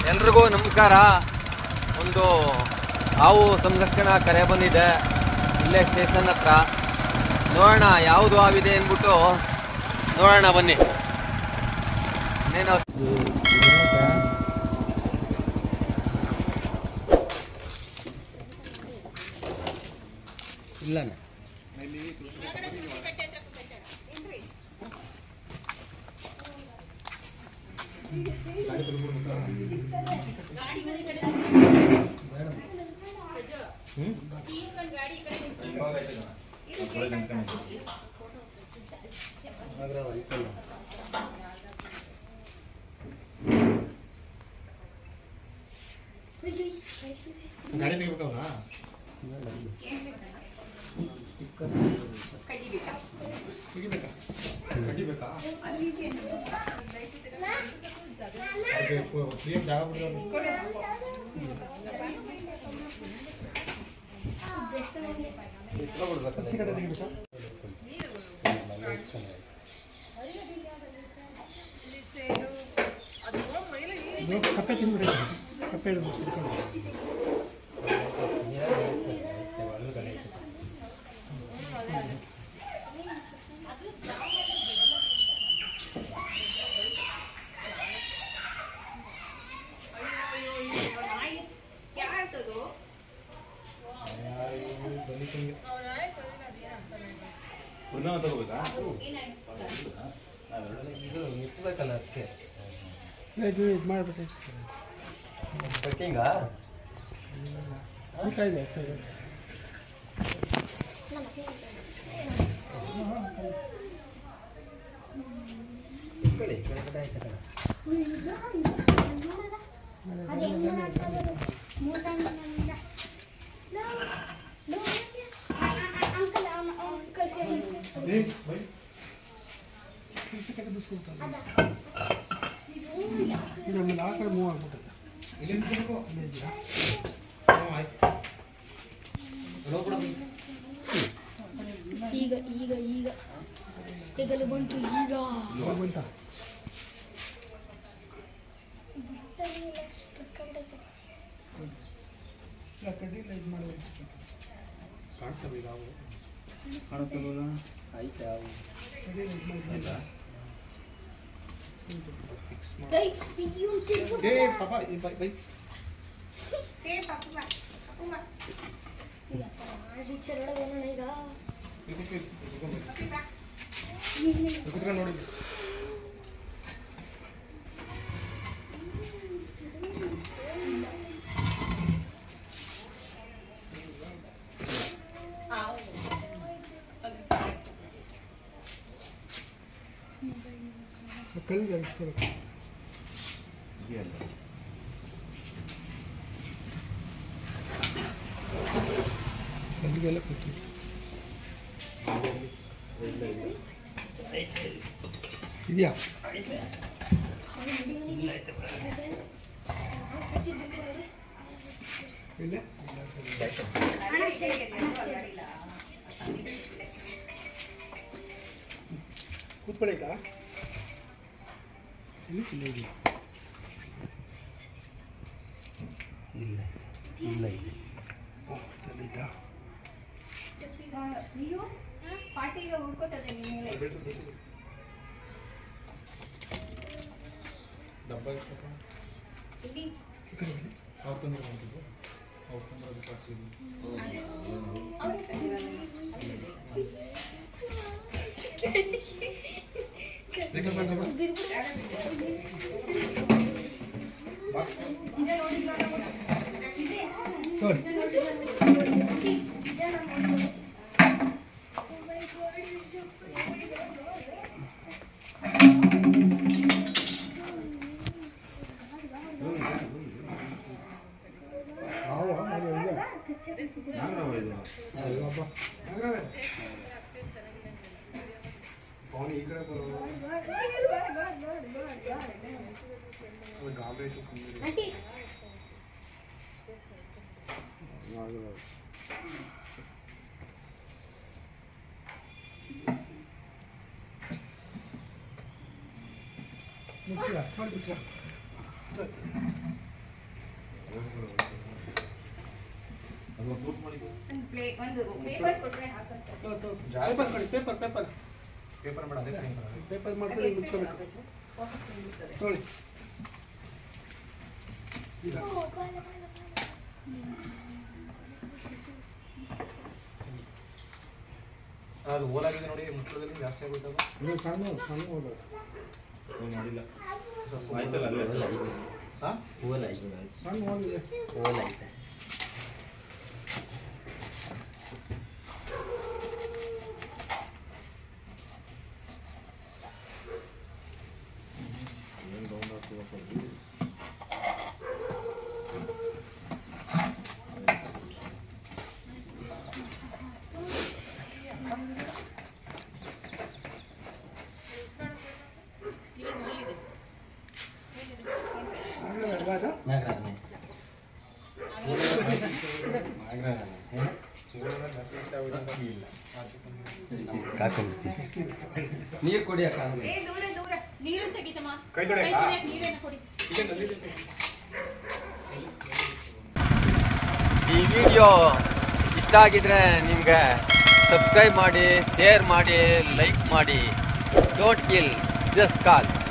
ಎಲ್ರಿಗೂ ನಮಸ್ಕಾರ ಒಂದು ಹಾವು ಸಂರಕ್ಷಣಾ ಕರೆ ಬಂದಿದೆ ಇಲ್ಲೇ ಸ್ಟೇಷನ್ ಹತ್ರ ನೋಡೋಣ ಯಾವುದು ಹಾವಿದೆ ಅಂದ್ಬಿಟ್ಟು ನೋಡೋಣ ಬನ್ನಿ ಇನ್ನೇನು ಇಲ್ಲ ಗಾಡಿ ತೆಗಿಬೇಕಲ್ಲ ತೆಗಿಬೇಕಾ ಕಡಿಬೇಕಾ ಸೇಮ್ ಜಾಗ ಬಿಡೋದು ಹಸಿ ಕಡೆ ತೆಗಿಬೇಕಾ ಇದು ಕಪ್ಪೆ ತಿಂದ್ಬಿಡಿ ಕಪ್ಪೆ ಹಿಡಿದು ಹಿಡ್ಕೊಂಡು ಇದು ನಿಂತ್ಬೇಕಲ್ಲ ಅದಕ್ಕೆ ಇದು ಇದು ಮಾಡ್ಬಿಟ್ಟು ಟ್ರೆಕ್ಕಿಂಗ ಊಟ ಇದೆ ಅಷ್ಟೇ ಇದೆ. ಕಡೆ ಕೆಳಗಡೆ ಆಯ್ತು ಕಡೆ ಏ, ಬೈ. ಕೆಲ್ಸ ಕಡೆ ಬಿಸ್ಕೊಂಡ್ಬಿಟ್ಟಲ್ಲ. ಇದು ಆಮೇಲೆ ಆ ಕಡೆ ಮೂವ್ ಆಗ್ಬಿಟ್ಟದೆ ಇಲ್ಲೇ ಇದೆಯಾ? ಹ್ಞೂ, ಆಯ್ತು. ಈಗ ಈಗ ಈಗ ಈಗಲೇ ಬಂತು ಈಗ ಇವಾಗ ಬಂತಾ? ಇಲ್ಲ, ಕಡ್ಡಿಲ್ಲ, ಇದು ಮಾಡ್ಬೇಕು. ಕಾಣಿಸ್ತವೆ ಈಗ ಅವು. ಆಯ್ತಾ ಕಡ್ಡಿಲ್ಲ, ಇದು ಮಾಡ್ಬೇಕು. ಫಿಕ್ಸ್ ಮಾಡಿ. ಏಯ್, ಅಯ್ಯೋ, ತಿರ್ಗು. ಏ ಪಾಪ ಈ ಬೈ ಬೈ ಯಪ್ಪ, ಟೀಚರ್ ಒಳಗೆ ಹೋಗೋಣ ಈಗ ಕುತ್ಕೊಂಡು ನೋಡಿ ಕಲ್ಲಿಗೆ ಅನ್ಸ್ಕೊಬೇಕು ಕಲ್ಲಿಗೆಲ್ಲ ಕುತ್ತಿ ಇದೆಯಾ ಇಲ್ಲ ಕೂತ್ಕೊಳ್ಳಿಕ ಇಲ್ಲಿ ಇಲ್ಲ ಇದೆಯಾ ಇಲ್ಲ ಇಲ್ಲ ಇಲ್ಲ ಓ ಇದೆಯಾ ಅಯ್ಯೋ ಪಾಟಿಗೆ ಹುಡ್ಕೋತದೆ ಮೇಲೆ ಡಬ್ಬ ಇರ್ತಪ್ಪ ಇಲ್ಲಿ ಈ ಕಡೆ ಬನ್ನಿ ಅವ್ರು ತಂದ್ರೆ ಮಾಡ್ತಿದ್ದು ಅವ್ರು ತಂದ್ರೆ ಅದಕ್ಕೆ ಹಾಕ್ತಿದ್ವಿ ನೋಡಿ ನಾವು ಮಾಡಿ ಇದೆ ಅಲ್ಲಪ್ಪ ಅವನು ಈ ಕಡೆ ಬರೋದು ಅದು ಗಾಬರಿ ಆಯ್ತು ಸುಮ್ಮನೆ ಆಂಟಿ ಮುಚ್ಚಿಲ್ಲ ಮಾಡಿ ಮುಚ್ಚಿಲ್ಲ ಒಂದು ಪ್ಲೇ ಒಂದು ಪೇಪರ್ ಕೊಟ್ರೆ ಹಾಕಂತ ಪೇಪರ್ ಕೊಡಿ ಪೇಪರ್ ಪೇಪರ್ ಪೇಪರ್ ಬೇಡ ಅದೇ ಕಡಿಮೆ ಬರೋದು. ಪೇಪರ್ ಮಾಡ್ಕೊಂಡು ಮುಚ್ಕೋಬೇಕು ವಾಪಸ್ ಬಂದ್ಬಿಡ್ತದೆ. ನೋಡಿ ಈಗ ಅದು ಓಲಾಗಿದೆ ನೋಡಿ ಮುಚ್ಚಳದಲ್ಲಿ ಜಾಸ್ತಿ ಆಗೋಯ್ತದ ಇದು ಸಣ್ಣ ಸಣ್ಣ ಹೋದ ಮಾಡಿಲ್ಲ ಸ್ವಲ್ಪ ಆಯ್ತಲ್ಲ ಅಲ್ಲೇ ಓಲ್ ಐತೆ ಹಾ? ಓಲ್ ಐತೆ ಸಣ್ಣ ಹೋಗಿದೆ ಓಲ್ ಐತೆ ಆಗಲೇ ಅಲ್ವಾ ಅದು? ನಾಗರಾಜನೇ ನೀರು ಕೊಡಿ ಅಕ್ಕ ಏ ದೂರ ದೂರ ನೀರು ತೆಗಿತಮ್ಮ ಕೈ ತೊಳ್ಯಕ್ಕ? ತೊಳ್ಯಕ್ಕೆ ನೀರೇನ ಕೊಡಿ ಈ ವಿಡಿಯೋ ಇಷ್ಟ ಆಗಿದ್ರೆ ನಿಮಗೆ ಸಬ್ಸ್ಕ್ರೈಬ್ ಮಾಡಿ ಶೇರ್ ಮಾಡಿ ಲೈಕ್ ಮಾಡಿ ಡೋಂಟ್ ಕಿಲ್ ಜಸ್ಟ್ ಕಾಲ್